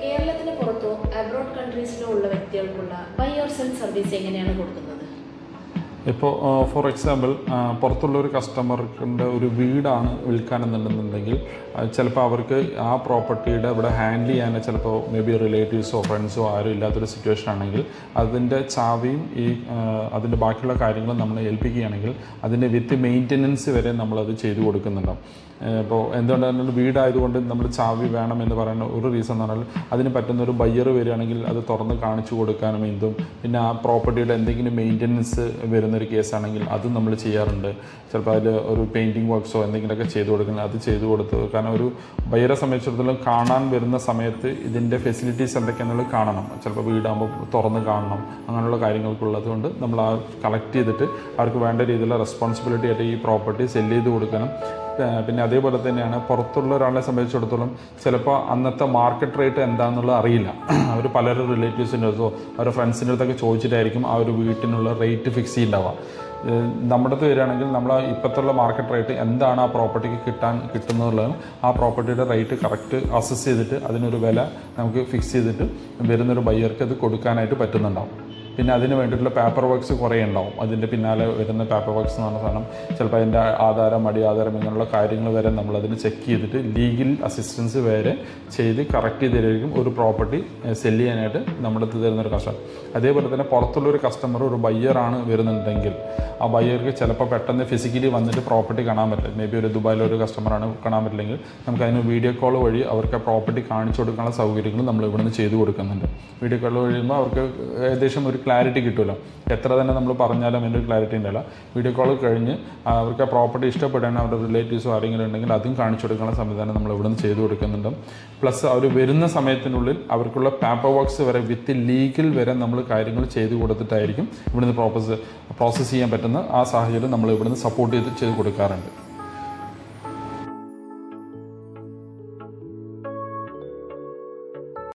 കേരളത്തിന് പുറത്തോ അബ്രോഡ് കൺട്രീസിലോ ഉള്ള വ്യക്തികൾക്കുള്ള ബൈ ഓർ സെൽ സർവീസ് എങ്ങനെയാണ് കൊടുക്കുന്നത് ഇപ്പോൾ ഫോർ എക്സാമ്പിൾ പുറത്തുള്ള ഒരു കസ്റ്റമറിൻ്റെ ഒരു വീടാണ് വിൽക്കാനെന്നുണ്ടെന്നുണ്ടെങ്കിൽ ചിലപ്പോൾ അവർക്ക് ആ പ്രോപ്പർട്ടിയുടെ ഇവിടെ ഹാൻഡിൽ ചെയ്യാൻ ചിലപ്പോൾ മേ ബി റിലേറ്റീവ്സോ ഫ്രണ്ട്സോ ആരും ഇല്ലാത്തൊരു സിറ്റുവേഷൻ ആണെങ്കിൽ അതിൻ്റെ ചാവിയും ഈ ആ, അതിൻ്റെ ബാക്കിയുള്ള കാര്യങ്ങളും നമ്മൾ ഏൽപ്പിക്കുകയാണെങ്കിൽ അതിൻ്റെ വിത്ത് മെയിൻ്റനൻസ് വരെ നമ്മളത് ചെയ്തു കൊടുക്കുന്നുണ്ടാവും ഇപ്പോൾ എന്തുകൊണ്ടാണ് വീടായതുകൊണ്ട് നമ്മൾ ചാവി വേണം എന്ന് പറയുന്ന ഒരു റീസൺ എന്ന് പറഞ്ഞാൽ അതിന് പറ്റുന്ന ഒരു ബയ്യർ വരികയാണെങ്കിൽ അത് തുറന്ന് കാണിച്ചു കൊടുക്കാനും എന്തും പിന്നെ ആ പ്രോപ്പർട്ടിയുടെ എന്തെങ്കിലും മെയിൻ്റനൻസ് വരുന്നൊരു കേസാണെങ്കിൽ അതും നമ്മൾ ചെയ്യാറുണ്ട് ചിലപ്പോൾ അതിൽ ഒരു പെയിൻറ്റിങ് വർക്ക്സോ എന്തെങ്കിലുമൊക്കെ ചെയ്തു കൊടുക്കുന്നത് അത് ചെയ്തു കൊടുത്ത് കാരണം ഒരു ബയ്യറെ സംബന്ധിച്ചിടത്തോളം കാണാൻ വരുന്ന സമയത്ത് ഇതിൻ്റെ ഫെസിലിറ്റീസ് എന്തൊക്കെയാണെന്നുള്ളത് കാണണം ചിലപ്പോൾ വീടാകുമ്പോൾ തുറന്ന് കാണണം അങ്ങനെയുള്ള കാര്യങ്ങൾക്കുള്ളത് കൊണ്ട് നമ്മൾ ആ കളക്ട് ചെയ്തിട്ട് അവർക്ക് വേണ്ട രീതിയിലുള്ള റെസ്പോൺസിബിലിറ്റി ആയിട്ട് ഈ പ്രോപ്പർട്ടി സെല് ചെയ്ത് കൊടുക്കണം ഏഹ് പിന്നെ അതേപോലെ തന്നെയാണ് പുറത്തുള്ള ഒരാളെ സംബന്ധിച്ചിടത്തോളം ചിലപ്പോൾ അന്നത്തെ മാർക്കറ്റ് റേറ്റ് എന്താണെന്നുള്ളത് അറിയില്ല അവർ പലരും റിലേറ്റീവ്സിൻ്റെ അടുത്തോ അവരുടെ ഫ്രണ്ട്സിൻ്റെ അടുത്തൊക്കെ ചോദിച്ചിട്ടായിരിക്കും ആ ഒരു വീട്ടിനുള്ള റേറ്റ് ഫിക്സ് ചെയ്യുന്നുണ്ടാവുക ഏഹ് നമ്മുടെ അടുത്ത് വരികയാണെങ്കിൽ നമ്മൾ ഇപ്പോഴത്തുള്ള മാർക്കറ്റ് റേറ്റ് എന്താണ് ആ പ്രോപ്പർട്ടിക്ക് കിട്ടാൻ കിട്ടുന്നതുള്ളത് ആ പ്രോപ്പർട്ടിയുടെ റേറ്റ് കറക്റ്റ് അസസ് ചെയ്തിട്ട് അതിനൊരു വില നമുക്ക് ഫിക്സ് ചെയ്തിട്ട് വരുന്നൊരു ബയ്യർക്ക് അത് കൊടുക്കാനായിട്ട് പറ്റുന്നുണ്ടാവും പിന്നെ അതിന് വേണ്ടിയിട്ടുള്ള പേപ്പർ വർക്ക്സ് കുറേ ഉണ്ടാവും അതിൻ്റെ പിന്നാലെ വരുന്ന പേപ്പർ വർക്ക്സ് എന്ന് പറഞ്ഞ സാധനം ചിലപ്പോൾ അതിൻ്റെ ആധാരം അടി ആധാരം ഇങ്ങനെയുള്ള കാര്യങ്ങൾ വരെ നമ്മൾ അതിന് ചെക്ക് ചെയ്തിട്ട് ലീഗൽ അസിസ്റ്റൻസ് വരെ ചെയ്ത് കറക്റ്റ് ചെയ്തിട്ടായിരിക്കും ഒരു പ്രോപ്പർട്ടി സെല് ചെയ്യാനായിട്ട് നമ്മുടെ അടുത്ത് തരുന്ന ഒരു കസ്റ്റമർ അതേപോലെ തന്നെ പുറത്തുള്ള ഒരു കസ്റ്റമർ ഒരു ബയ്യറാണ് വരുന്നുണ്ടെങ്കിൽ ആ ബയ്യർക്ക് ചിലപ്പോൾ പെട്ടെന്ന് ഫിസിക്കലി വന്നിട്ട് പ്രോപ്പർട്ടി കാണാൻ പറ്റില്ല മേ ബി ഒരു ദുബായിലെ ഒരു കസ്റ്റമറാണ് കാണാൻ പറ്റില്ലെങ്കിൽ നമുക്ക് അതിന് വീഡിയോ കോൾ വഴി അവർക്ക് ആ പ്രോപ്പർട്ടി കാണിച്ചു കൊടുക്കാനുള്ള സൗകര്യങ്ങൾ നമ്മൾ ഇവിടുന്ന് ചെയ്തു കൊടുക്കുന്നുണ്ട് വീഡിയോ കോൾ കഴിയുമ്പോൾ അവർക്ക് ഏകദേശം ഒരു ക്ലാരിറ്റി കിട്ടുമല്ലോ എത്ര തന്നെ നമ്മൾ പറഞ്ഞാലും അതിൻ്റെ ഒരു ക്ലാരിറ്റി ഉണ്ടല്ല വീഡിയോ കോൾ കഴിഞ്ഞ് അവർക്ക് ആ പ്രോപ്പർട്ടി ഇഷ്ടപ്പെടാൻ അവരുടെ റിലേറ്റീവ്സോ ആരെങ്കിലും ഉണ്ടെങ്കിൽ അതും കാണിച്ചു കൊടുക്കാനുള്ള സംവിധാനം നമ്മൾ ഇവിടുന്ന് ചെയ്തു കൊടുക്കുന്നുണ്ട് പ്ലസ് അവർ വരുന്ന സമയത്തിനുള്ളിൽ അവർക്കുള്ള പേപ്പർ വർക്ക്സ് വരെ വിത്ത് ലീഗൽ വരെ നമ്മൾ കാര്യങ്ങൾ ചെയ്തു കൊടുത്തിട്ടായിരിക്കും ഇവിടുന്ന് പ്രോസസ് പ്രോസസ്സ് ചെയ്യാൻ പറ്റുന്ന ആ സാഹചര്യം നമ്മൾ ഇവിടുന്ന് സപ്പോർട്ട് ചെയ്ത് ചെയ്ത് കൊടുക്കാറുണ്ട്